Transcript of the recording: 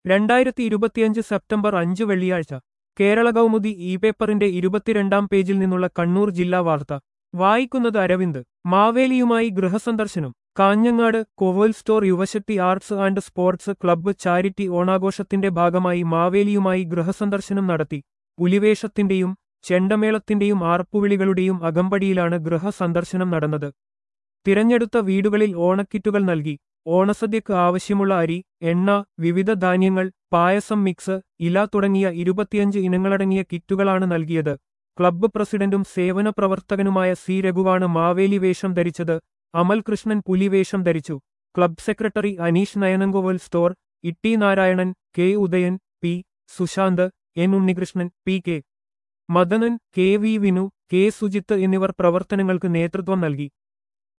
രണ്ടായിരത്തി ഇരുപത്തിയഞ്ച് സെപ്റ്റംബർ അഞ്ച് വെള്ളിയാഴ്ച കേരള കൗമുദി ഇ പേപ്പറിന്റെ ഇരുപത്തിരണ്ടാം പേജിൽ നിന്നുള്ള കണ്ണൂർ ജില്ലാ വാർത്ത വായിക്കുന്നത് അരവിന്ദ് മാവേലിയുമായി ഗൃഹസന്ദർശനം Kanhangad Koval store Yuvashakti arts and sports club charity ഓണാഘോഷത്തിന്റെ ഭാഗമായി മാവേലിയുമായി ഗൃഹസന്ദർശനം നടത്തി പുലിവേഷത്തിന്റെയും ചെണ്ടമേളത്തിന്റെയും ആർപ്പുവിളികളുടെയും അകമ്പടിയിലാണ് ഗൃഹസന്ദർശനം നടന്നത് തിരഞ്ഞെടുത്ത വീടുകളിൽ ഓണക്കിറ്റുകൾ നൽകി ഓണസദ്യക്ക് ആവശ്യമുള്ള അരി എണ്ണ വിവിധ ധാന്യങ്ങൾ പായസം മിക്സ് ഇല തുടങ്ങിയ ഇരുപത്തിയഞ്ച് ഇനങ്ങളടങ്ങിയ കിറ്റുകളാണ് നൽകിയത് ക്ലബ്ബ് പ്രസിഡന്റും സേവന പ്രവർത്തകനുമായ സി രഘുവാണ് മാവേലി വേഷം ധരിച്ചത് അമൽ കൃഷ്ണൻ പുലിവേഷം ധരിച്ചു ക്ലബ്ബ് സെക്രട്ടറി അനീഷ് നയനങ്കോവൽ store Itty Narayanan K Udayan P Sushanth N Unnikrishnan P K Madanan K V Vinu K Sujith എന്നിവർ പ്രവർത്തനങ്ങൾക്ക് നേതൃത്വം നൽകി